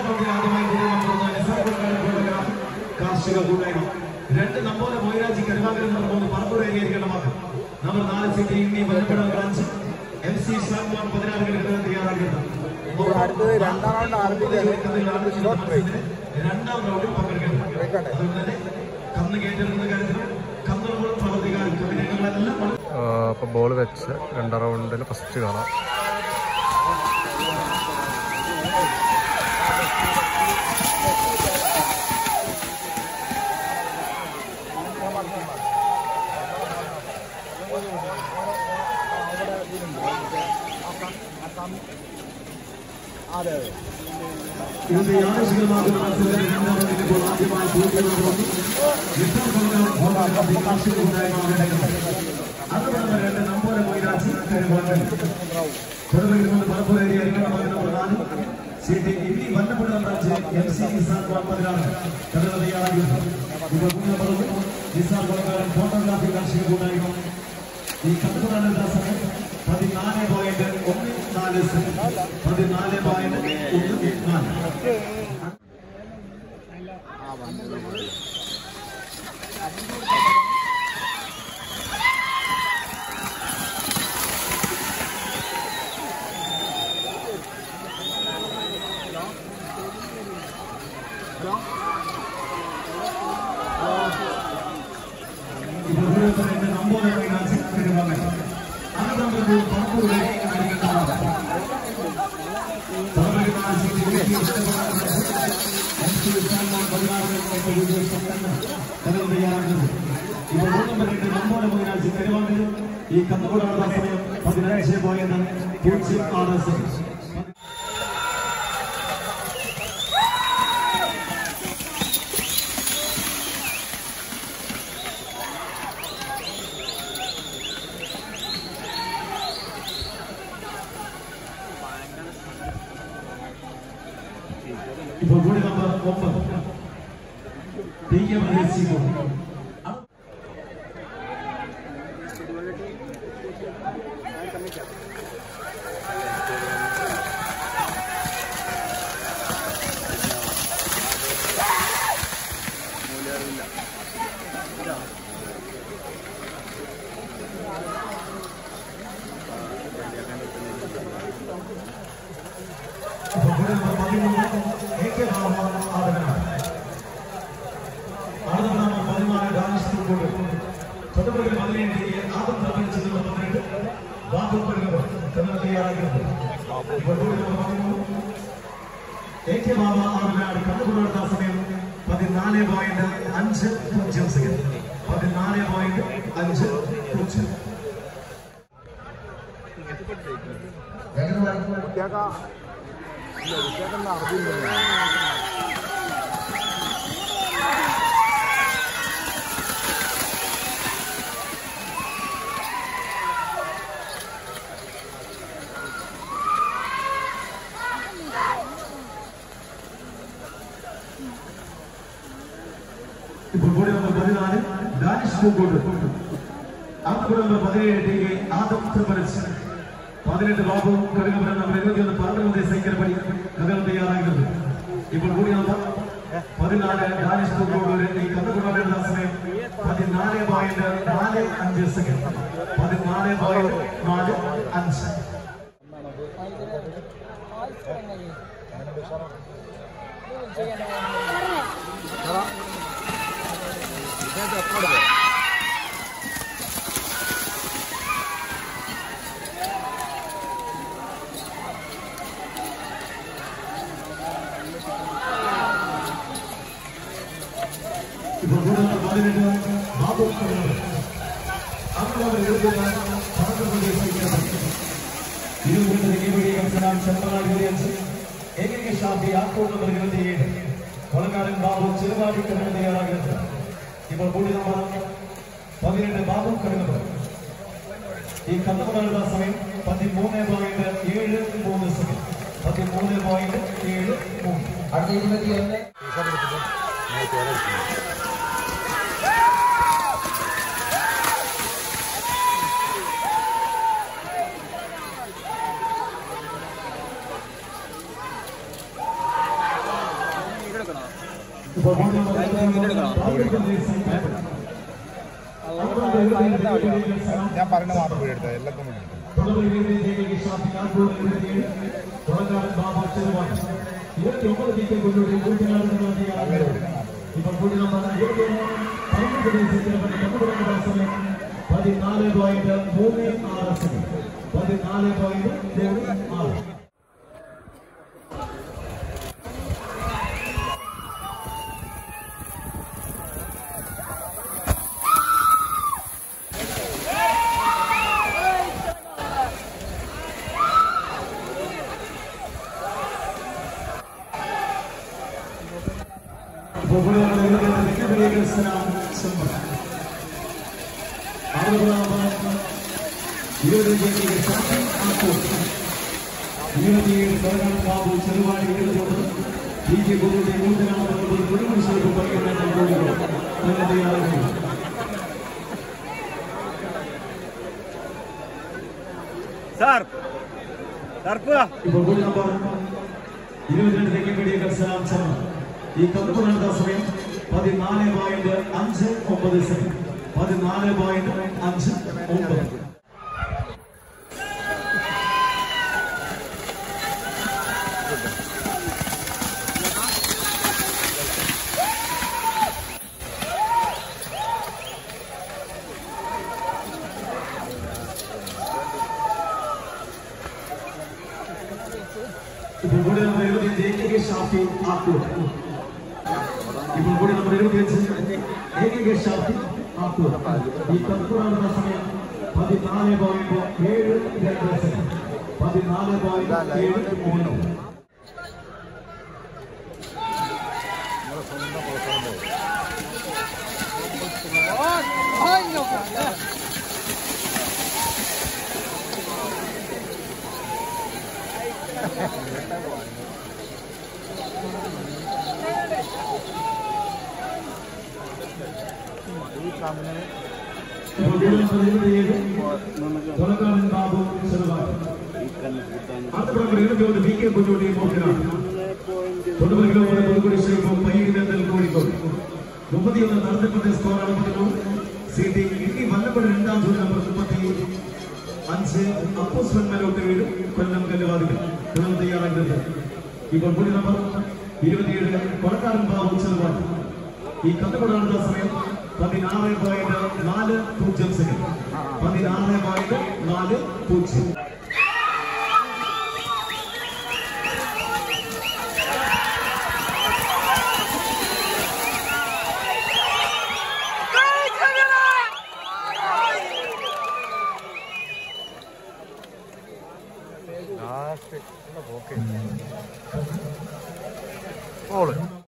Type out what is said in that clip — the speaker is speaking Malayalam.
പ്രവർത്തി ആദ്യമായി കൂടി നടത്തുന്ന നിസാർക്കാട് ഫോട്ടോഗ്രാഫ് കാർഷിക കൂട്ടായ്മ രണ്ട് നമ്പോല മൊയ്രാജി കരുവാകരം നമ്പർ മൂന്ന് പറപ്പൂർ ഏരിയ ഗണമാക്കും നമ്പർ നാല് സിറ്റി ഇന്ത്യ ബന്ധപ്പെടാൻ ബ്രാഞ്ച് എം സി ഷാൻമാർ പതിനാറ് കിലോമീറ്റർ തയ്യാറാക്കുന്നത് അടുത്തത് രണ്ടാം റൗണ്ട് ആരംഭിക്കുകയാണ് ഷോർട്ട് ബ്രേക്ക് രണ്ടാം റൗണ്ടിൽ പങ്കെടുക്കുന്നത് അതുകൊണ്ട് തന്നെ കന്ന് കയറ്റെടുക്കുന്ന കാര്യത്തിലും കന്നുകളും പ്രവർത്തിക്കാനും കവിനങ്ങളെല്ലാം അപ്പോൾ ബോൾ വെച്ച് രണ്ടാം റൗണ്ടിൽ ഫസ്റ്റ് കാണാം അതെ അതെ ഇതിന്റെ യാദൃശ്ചികമാകുന്ന മത്സരത്തിൽ രണ്ടാം റൗണ്ടിൽ ഇപ്പോൾ ആദ്യമായി പൂർത്തിയാകുന്നു യുദ്ധം കൊണ്ടാണ് കാർഷിക കൂട്ടായ്മ നടക്കുന്നത് അതുപോലെ രണ്ട് നമ്പോല മൊയ്രാജി കരുവാകരം പുറകിൽ പറപ്പൂർ ഏരിയ പ്രധാനം സി ടി ഇനി Vallappuzha branch M C Nisar പതിനാറ് കഥ തയ്യാറായിരുന്നു ഇപ്പോൾ മൂന്ന് പറഞ്ഞു നിസാർ കൊലക്കാരൻ ഫോട്ടോഗ്രാഫി കാർഷിക കൂട്ടായ്മ ഈ കണ്ടുകൊണ്ടാണ് സമയം പതിനാല് പോയിന്റ് ഒന്ന് നാല് സെക്കൻഡ് പതിനാല് പോയിന്റ് ഒന്ന് നാല് ഇപ്പോൾ ഓരോരുത്തരുടെ നമ്പോടെ മൈനാസി പെരുമാറൽ അത് നമ്മൾ പറപ്പൂരിലേക്ക് കാണിക്കുന്നതാണ് ഈ കന്നുകൂടാനുള്ള സമയം പതിനഞ്ച് പോയത് പൂജ്യം ആറ് സെക്കൻഡ് ഇപ്പോൾ കൂടി നമ്പർ ഒമ്പത് ടി എം രസിക്കോ ഇപ്പോൾ കൂടി നമ്പർ പതിമൂന്ന് എ കെ ബാബു ആദരനാണ് ആദരനാമ പതിനാല് ഡാനിഷ് സ്കൂൾ തൊടുപുഴയിൽ പതിനേഴ് ആദം പ്രപഞ്ചത്തിൽ പന്ത്രണ്ട് ബാബു പെരുന്നവർ കന്നഡ തയ്യാറാക്കുന്നത് ഇപ്പോൾ കൂടി നമ്പർ പതിമൂന്ന് എ കെ ബാബ ആദരനാട് കണ്ടുകൊണ്ടുവരുന്ന സമയം പതിനാല് പോയിന്റ് അഞ്ച് പൂജ്യം സെക്കൻഡ് പതിനാല് പോയിന്റ് അഞ്ച് പൂജ്യം വിദ്യാക്ക ഇല്ല വിദ്യാക്ക അറിവില്ല ഇപ്പോൾ കൂടി നമ്പർ പതിനാല് ഡാനിഷ് പൂക്കോട്ട് ആദ്യ നമ്പർ പതിനേഴ് ടി കെ ആദം ത്രിപരച്ച് പതിനെട്ട് ബാബു കടുകപുരം നമ്പർ ഇരുപത്തിയൊന്ന് പാർലമെന്റ് സൈക്കിൾപടി കഥകൾ തയ്യാറാകുന്നത് ഇപ്പോൾ കൂടി നമ്പർ പതിനാല് ഡാനിഷ് പൂക്കോട്ട് ഈ കഥകുണ്ടാകുന്ന സമയം പതിനാല് പോയിന്റ് നാല് അഞ്ച് സെക്കൻഡ് പതിനാല് പോയിന്റ് നാല് അഞ്ച് ഇപ്പോൾ കൂടി നമ്പർ പതിനെട്ട് ബാബു കടുകപുരം അവരുടെ എഴുതുന്ന പാർലമെന്റ് സൈക്കിൾപടി ഏകൈക ഷാഫി ആക്കോട് നമ്പർ ഇരുപത്തിയേഴ് കൊളക്കാരൻ ബാബു ചെറുവാടി കണ്ണൻ തയ്യാറാകുന്നത് ഇപ്പോൾ കൂടി നമ്പർ പതിനെട്ട് ബാബു കണ്ണുകൾ ഈ കന്നുകളുടെ സമയം പതിമൂന്ന് പോയിന്റ് ഏഴ് മൂന്ന് സെക്കൻഡ് പതിമൂന്ന് പോയിന്റ് ഏഴ് മൂന്ന് അടുത്ത ഇരുപത്തിയൊന്ന് ഇപ്പോൾ കൂടി നമ്പർ ഇപ്പോൾ ബോർഡ് നമ്പർ ഞാൻ പറയുന്ന മാത്രം പോയി എടുത്തത് എല്ലാം കൂടി എടുത്തു പതിനാല് പോയിന്റ് മൂന്ന് ആറ് സെക്കൻഡ് പതിനാല് പോയിന്റ് മൂന്ന് ആറ് ഇരുപത്തിയേഴ് സാർ സർപ്പുക ഇപ്പോൾ കൂടി നമ്പർ ഇരുപത്തിരണ്ട് തെക്കൻപടിയ കർശനം ശർമ്മ ഈ കപ്പ് നടന്ന സമയം പതിനാല് പോയിന്റ് അഞ്ച് ഒമ്പത് സെക്കൻഡ് പതിനാല് പോയിന്റ് അഞ്ച് ഒമ്പത് ഇപ്പോൾ കൂടി നമ്പർ ഇരുപത്തി എ കെ ഷാഫി ആക്കൂർ ഇപ്പോൾ കൂടി നമ്പർ ഇരുപത്തിയഞ്ച് എ കെ ഷാഫി ആക്കൂർ ഈ കപ്പ് നടന്ന സമയം പതിനാല് പോയിന്റ് ഏഴ് രണ്ട് സെക്കൻഡ് പതിനാല് പോയിന്റ് ഏഴ് മൂന്ന് ഇപ്പോൾ കൂടി നമ്പർ ഇരുപത്തിയേഴ് കൊലക്കാരൻ ബാബു ചെറുവാടി അടുത്ത നമ്പർ ഇരുപത്തിയൊന്ന് വി കെ കുഞ്ഞുട്ടി മോഹനാണ് തൊണ്ണൂറ് കിലോമീറ്റർ പുതുക്കുടി ശ്രീപം പയ്യന്നൽ കോഴിക്കോട് മുപ്പത്തിയൊന്ന് നടത്തപ്പെട്ട സ്കോർ അളക്കുന്നു സി ടി ഇനി വല്ലപ്പോഴും രണ്ടാം ജൂൺ നമ്പർ മുപ്പത്തി അഞ്ച് അപ്പോസ്മൻ മലോട്ട് വീട് കൊല്ലം കല്ലുവാതികൾ തുടർന്ന് തയ്യാറാക്കുന്നത് ഇപ്പോൾ പുതിയ നമ്പർ ഇരുപത്തിയേഴ് കൊടക്കാരൻ ബാബു ചെറുവാടി ഈ കത്തുകൊണ്ടാണ് സമയം പതിനാറ് പോയിന്റ് നാല് പൂജ്യം സെക്കൻഡ് പതിനാറ് പോയിന്റ് നാല് പൂജ്യം ലാസ്റ്റ് പോക്കേ ഓള്